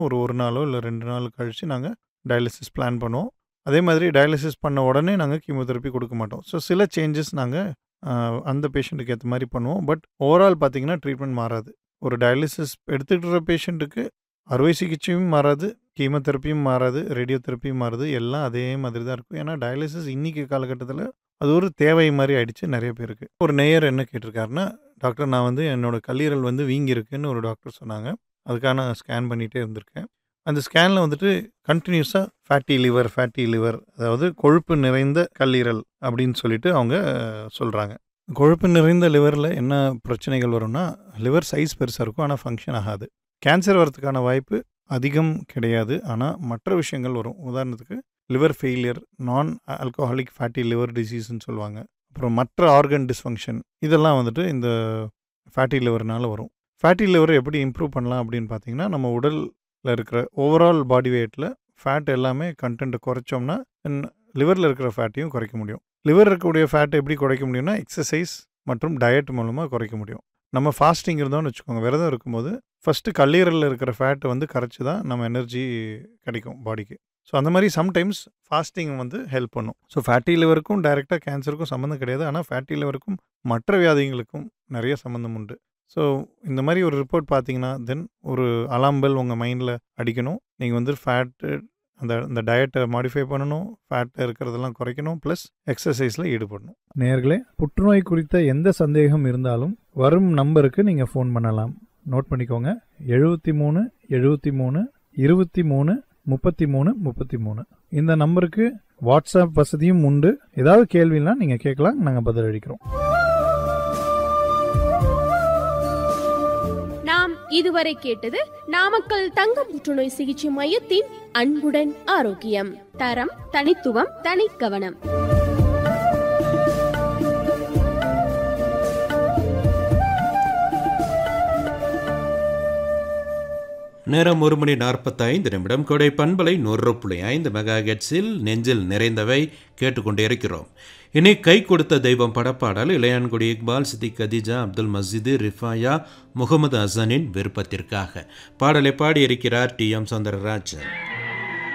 ஒரு ஒரு நாளோ இல்லை ரெண்டு நாள் கழித்து நாங்கள் டயாலிசிஸ் பிளான் பண்ணுவோம் அதே மாதிரி டயாலிசிஸ் பண்ண உடனே நாங்கள் கீமோதெரப்பி கொடுக்க மாட்டோம் ஸோ சில சேஞ்சஸ் நாங்கள் அந்த பேஷண்ட்டுக்கு ஏற்ற மாதிரி பண்ணுவோம் பட் ஓவரால் பார்த்தீங்கன்னா ட்ரீட்மெண்ட் மாறாது ஒரு டயாலிசிஸ் எடுத்துக்கிற பேஷண்ட்டுக்கு அறுவை சிகிச்சையும் மாறாது கீமோதெரப்பியும் மாறாது ரேடியோ தெரப்பியும் மாறுது எல்லாம் அதே மாதிரி தான் இருக்கும் ஏன்னா டயாலிசிஸ் இன்னைக்கு காலகட்டத்தில் அது ஒரு தேவை மாதிரி ஆயிடுச்சு நிறைய பேருக்கு ஒரு நேயர் என்ன கேட்டிருக்காருன்னா டாக்டர் நான் வந்து என்னோட கல்லீரல் வந்து வீங்கி இருக்குன்னு ஒரு டாக்டர் சொன்னாங்க அதுக்காக நான் ஸ்கேன் பண்ணிகிட்டே இருந்திருக்கேன் அந்த ஸ்கேனில் வந்துட்டு கண்டினியூஸாக ஃபேட்டி லிவர் ஃபேட்டி லிவர் அதாவது கொழுப்பு நிறைந்த கல்லீரல் அப்படின்னு சொல்லிட்டு அவங்க சொல்கிறாங்க கொழுப்பு நிறைந்த லிவரில் என்ன பிரச்சனைகள் வரும்னா லிவர் சைஸ் பெருசாக இருக்கும் ஆனால் ஃபங்க்ஷன் ஆகாது கேன்சர் வரதுக்கான வாய்ப்பு அதிகம் கிடையாது ஆனால் மற்ற விஷயங்கள் வரும் உதாரணத்துக்கு liver failure non alcoholic fatty liver டிசீஸ்ன்னு சொல்லுவாங்க அப்புறம் மற்ற ஆர்கன் டிஸ்ஃபங்க்ஷன் இதெல்லாம் வந்துட்டு இந்த ஃபேட்டி லிவர்னால வரும் ஃபேட்டி லிவரை எப்படி இம்ப்ரூவ் பண்ணலாம் அப்படின்னு பார்த்தீங்கன்னா நம்ம உடலில் இருக்கிற ஓவரால் பாடி வெயிட்டில் ஃபேட் எல்லாமே கண்டென்ட்டை குறைச்சோம்னா லிவரில் இருக்கிற ஃபேட்டையும் குறைக்க முடியும் லிவர் இருக்கக்கூடிய ஃபேட்டை எப்படி குறைக்க முடியும்னா எக்ஸசைஸ் மற்றும் டயட் மூலமாக குறைக்க முடியும் நம்ம ஃபாஸ்டிங் இருந்தோம்னு வச்சுக்கோங்க விரதம் இருக்கும்போது ஃபஸ்ட்டு கல்லீரலில் இருக்கிற ஃபேட்டை வந்து கரைச்சி தான் நம்ம எனர்ஜி கிடைக்கும் பாடிக்கு ஸோ அந்த மாதிரி சம்டைம்ஸ் ஃபாஸ்டிங் வந்து ஹெல்ப் பண்ணும் ஸோ ஃபேட்டி லிவருக்கும் டைரெக்டாக கேன்சருக்கும் சம்மந்தம் கிடையாது ஆனால் ஃபேட்டி லிவருக்கும் மற்ற வியாதிகளுக்கும் நிறைய சம்மந்தம் உண்டு ஸோ இந்த மாதிரி ஒரு ரிப்போர்ட் பார்த்தீங்கன்னா தென் ஒரு அலாம் பெல் உங்கள் மைண்டில் அடிக்கணும் நீங்கள் வந்து ஃபேட்டு அந்த அந்த டயட்டை மாடிஃபை பண்ணணும் ஃபேட் இருக்கிறதெல்லாம் குறைக்கணும் ப்ளஸ் எக்ஸசைஸில் ஈடுபடணும் நேர்களே புற்றுநோய் குறித்த எந்த சந்தேகம் இருந்தாலும் வரும் நம்பருக்கு நீங்கள் ஃபோன் பண்ணலாம் நோட் பண்ணிக்கோங்க எழுபத்தி மூணு எழுபத்தி மூணு இருபத்தி மூணு முப்பத்தி மூணு முப்பத்தி மூணு இந்த நம்பருக்கு வாட்ஸ்அப் வசதியும் உண்டு ஏதாவது கேள்வினா நீங்கள் கேட்கலாம் நாங்கள் பதிலளிக்கிறோம் நாம் இதுவரை கேட்டது நாமக்கல் தங்க புற்றுநோய் சிகிச்சை மையத்தின் அன்புடன் ஆரோக்கியம் தரம் தனித்துவம் தனி கவனம் நேரம் ஒரு மணி நாற்பத்தைந்து நிமிடம் கொடை பண்பலை நூறு புள்ளி ஐந்து மெகா ஹெட்ஸில் நெஞ்சில் நிறைந்தவை கேட்டுக்கொண்டே இருக்கிறோம் இனி கை கொடுத்த தெய்வம் படப்பாடல் இளையான்குடி இக்பால் சித்திக் கதீஜா அப்துல் மஸ்ஜிது ரிஃபாயா முகமது ஹசனின் விருப்பத்திற்காக பாடலை பாடியிருக்கிறார் டி எம் சௌந்தரராஜன்